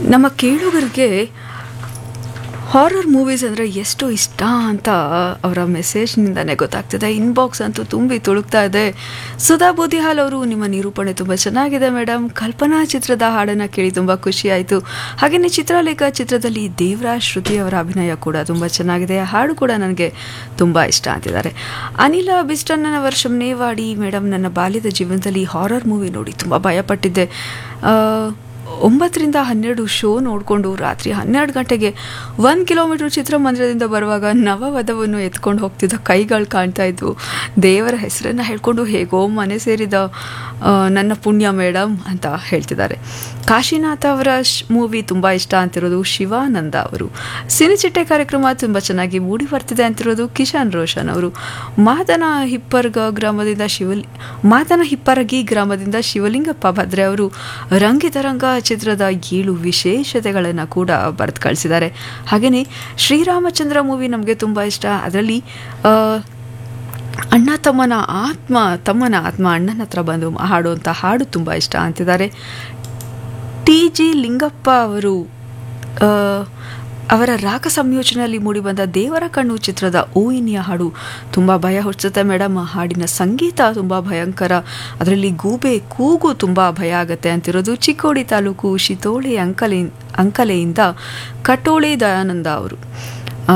ನಮ್ಮ ಕೇಳುಗರಿಗೆ horror movies ಅಂದರೆ ಎಷ್ಟು ಇಷ್ಟ ಅಂತ ಅವರ ಮೆಸೇಜ್ನಿಂದನೇ ಗೊತ್ತಾಗ್ತಿದೆ ಇನ್ಬಾಕ್ಸ್ ಅಂತೂ ತುಂಬಿ ತುಳುಕ್ತಾ ಇದೆ ಸುಧಾ ಬೂದಿಹಾಲ್ ಅವರು ನಿಮ್ಮ ನಿರೂಪಣೆ ತುಂಬ ಚೆನ್ನಾಗಿದೆ ಮೇಡಮ್ ಕಲ್ಪನಾ ಚಿತ್ರದ ಹಾಡನ್ನು ಕೇಳಿ ತುಂಬ ಖುಷಿ ಆಯಿತು ಹಾಗೆಯೇ ಚಿತ್ರಲೇಖ ಚಿತ್ರದಲ್ಲಿ ದೇವರಾಜ್ ಶ್ರುತಿ ಅವರ ಅಭಿನಯ ಕೂಡ ತುಂಬ ಚೆನ್ನಾಗಿದೆ ಆ ಹಾಡು ಕೂಡ ನನಗೆ ತುಂಬ ಇಷ್ಟ ಅಂತಿದ್ದಾರೆ ಅನಿಲ ಬಿಸ್ಟನ್ನ ವರ್ಷಂ ನೇವಾಡಿ ಮೇಡಮ್ ನನ್ನ ಬಾಲ್ಯದ ಜೀವನದಲ್ಲಿ ಹಾರರ್ ಮೂವಿ ನೋಡಿ ತುಂಬ ಭಯಪಟ್ಟಿದ್ದೆ ಆ, ಒಂಬತ್ತರಿಂದ ಹನ್ನೆರಡು ಶೋ ನೋಡಿಕೊಂಡು ರಾತ್ರಿ ಹನ್ನೆರಡು ಗಂಟೆಗೆ ಒಂದು ಕಿಲೋಮೀಟರ್ ಚಿತ್ರಮಂದಿರದಿಂದ ಬರುವಾಗ ನವವಧವನ್ನು ಎತ್ಕೊಂಡು ಹೋಗ್ತಿದ್ದ ಕೈಗಳು ಕಾಣ್ತಾ ಇದ್ವು ದೇವರ ಹೆಸರನ್ನು ಹೇಳ್ಕೊಂಡು ಹೇಗೋ ಮನೆ ಸೇರಿದ ಆ, ನನ್ನ ಪುಣ್ಯ ಮೇಡಮ್ ಅಂತ ಹೇಳ್ತಿದ್ದಾರೆ ಕಾಶಿನಾಥ ಅವರ ಮೂವಿ ತುಂಬ ಇಷ್ಟ ಅಂತಿರೋದು ಶಿವಾನಂದ ಅವರು ಸಿನಿಚಿಟ್ಟೆ ಕಾರ್ಯಕ್ರಮ ತುಂಬ ಚೆನ್ನಾಗಿ ಮೂಡಿ ಬರ್ತಿದೆ ಅಂತಿರೋದು ಕಿಶನ್ ರೋಷನ್ ಅವರು ಮಾದನ ಹಿಪ್ಪರ್ಗ ಗ್ರಾಮದಿಂದ ಶಿವಲಿ ಮಾದನ ಹಿಪ್ಪರಗಿ ಗ್ರಾಮದಿಂದ ಶಿವಲಿಂಗಪ್ಪ ಭದ್ರೆ ಅವರು ರಂಗಿತರಂಗ ಚಿತ್ರದ ಏಳು ವಿಶೇಷತೆಗಳನ್ನು ಕೂಡ ಬರೆದು ಕಳಿಸಿದ್ದಾರೆ ಹಾಗೆಯೇ ಶ್ರೀರಾಮಚಂದ್ರ ಮೂವಿ ನಮಗೆ ತುಂಬ ಇಷ್ಟ ಅದರಲ್ಲಿ ಆ, ಅಣ್ಣ ತಮ್ಮನ ಆತ್ಮ ತಮ್ಮನ ಆತ್ಮ ಅಣ್ಣನ ಹತ್ರ ಬಂದು ಹಾಡುವಂಥ ಹಾಡು ತುಂಬ ಇಷ್ಟ ಅಂತಿದ್ದಾರೆ ಟಿ ಜಿ ಲಿಂಗಪ್ಪ ಅವರು ಆ, ಅವರ ರಾಗ ಸಂಯೋಜನೆಯಲ್ಲಿ ಮೂಡಿಬಂದ ದೇವರ ಕಣ್ಣು ಚಿತ್ರದ ಓಯಿನಿಯ ಹಾಡು ತುಂಬ ಭಯ ಹುಟ್ಟಿಸುತ್ತೆ ಮೇಡಮ್ ಆ ಹಾಡಿನ ಸಂಗೀತ ತುಂಬ ಭಯಂಕರ ಅದರಲ್ಲಿ ಗೂಬೆ ಕೂಗು ತುಂಬ ಭಯ ಆಗುತ್ತೆ ಅಂತಿರೋದು ಚಿಕ್ಕೋಡಿ ತಾಲೂಕು ಶಿತೋಳೆ ಅಂಕಲೆ ಅಂಕಲೆಯಿಂದ ಕಟೋಳೆ ದಯಾನಂದ ಅವರು ಆ,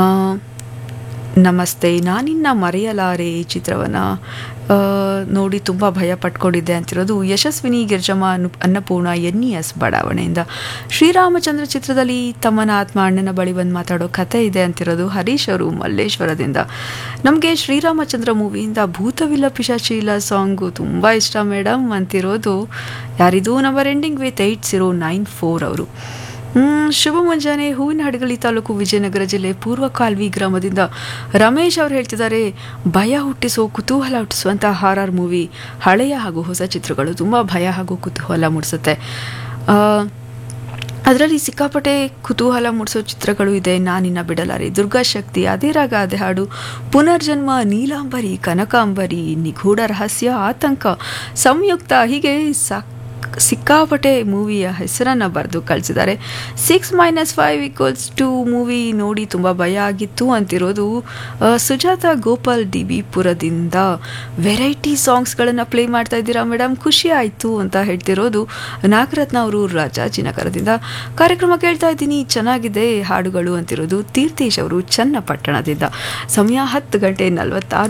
ನಮಸ್ತೆ ನಾನಿನ್ನ ಮರೆಯಲಾರೆ ಈ ಚಿತ್ರವನ್ನು ನೋಡಿ ತುಂಬ ಭಯ ಪಟ್ಕೊಂಡಿದ್ದೆ ಅಂತಿರೋದು ಯಶಸ್ವಿನಿ ಗಿರ್ಜಮ್ಮ ಅನ್ನು ಅನ್ನಪೂರ್ಣ ಎನ್ ಇ ಎಸ್ ಬಡಾವಣೆಯಿಂದ ಶ್ರೀರಾಮಚಂದ್ರ ಚಿತ್ರದಲ್ಲಿ ತಮ್ಮನ ಆತ್ಮ ಅಣ್ಣನ ಬಳಿ ಬಂದು ಮಾತಾಡೋ ಕಥೆ ಇದೆ ಅಂತಿರೋದು ಹರೀಶ್ ಅವರು ಮಲ್ಲೇಶ್ವರದಿಂದ ನಮಗೆ ಶ್ರೀರಾಮಚಂದ್ರ ಮೂವಿಯಿಂದ ಭೂತವಿಲ್ಲ ಪಿಶಾಚಿಲ್ಲ ಸಾಂಗು ತುಂಬ ಇಷ್ಟ ಮೇಡಮ್ ಅಂತಿರೋದು ಯಾರಿದು number ending with eight zero nine four ಅವರು ಹ್ಮ್, ಶುಭ ಮುಂಜಾನೆ ಹೂವಿನ ಹಡಗಲಿ ತಾಲೂಕು ವಿಜಯನಗರ ಜಿಲ್ಲೆ ಪೂರ್ವ ಕಾಲ್ವಿ ಗ್ರಾಮದಿಂದ ರಮೇಶ್ ಅವರು ಹೇಳ್ತಿದ್ದಾರೆ ಭಯ ಹುಟ್ಟಿಸೋ ಕುತೂಹಲ ಹುಟ್ಟಿಸುವಂಥ ಹಾರರ್ ಮೂವಿ ಹಳೆಯ ಹಾಗೂ ಹೊಸ ಚಿತ್ರಗಳು ತುಂಬ ಭಯ ಹಾಗೂ ಕುತೂಹಲ ಮೂಡಿಸುತ್ತೆ ಆ, ಅದರಲ್ಲಿ ಸಿಕ್ಕಾಪಟ್ಟೆ ಕುತೂಹಲ ಮೂಡಿಸೋ ಚಿತ್ರಗಳು ಇದೆ ನಾನಿನ್ನ ಬಿಡಲಾರೆ ದುರ್ಗಾಶಕ್ತಿ ಅದೇ ರಾಗ ಅದೇ ಹಾಡು ಪುನರ್ಜನ್ಮ ನೀಲಾಂಬರಿ ಕನಕಾಂಬರಿ ನಿಗೂಢ ರಹಸ್ಯ ಆತಂಕ ಸಂಯುಕ್ತ ಹೀಗೆ ಸಾಕ್ ಸಿಕ್ಕಾಪಟ್ಟೆ ಮೂವಿಯ ಹೆಸರನ್ನು ಬರೆದು ಕಳಿಸಿದ್ದಾರೆ six minus five equals to movie ನೋಡಿ ತುಂಬ ಭಯ ಆಗಿತ್ತು ಅಂತಿರೋದು ಆ, ಸುಜಾತ ಗೋಪಾಲ್ ಡಿ ಬಿ ಪುರದಿಂದ ವೆರೈಟಿ ಸಾಂಗ್ಸ್ಗಳನ್ನು ಪ್ಲೇ ಮಾಡ್ತಾ ಇದ್ದೀರಾ ಮೇಡಮ್ ಖುಷಿ ಆಯಿತು ಅಂತ ಹೇಳ್ತಿರೋದು ನಾಗರತ್ನ ಅವರು ರಾಜಾಜಿನಗರದಿಂದ ಕಾರ್ಯಕ್ರಮ ಕೇಳ್ತಾ ಇದ್ದೀನಿ ಚೆನ್ನಾಗಿದೆ ಹಾಡುಗಳು ಅಂತಿರೋದು ತೀರ್ಥೇಶ್ ಅವರು ಚನ್ನಪಟ್ಟಣದಿಂದ ಸಮಯ ಹತ್ತು ಗಂಟೆ ನಲವತ್ತಾರು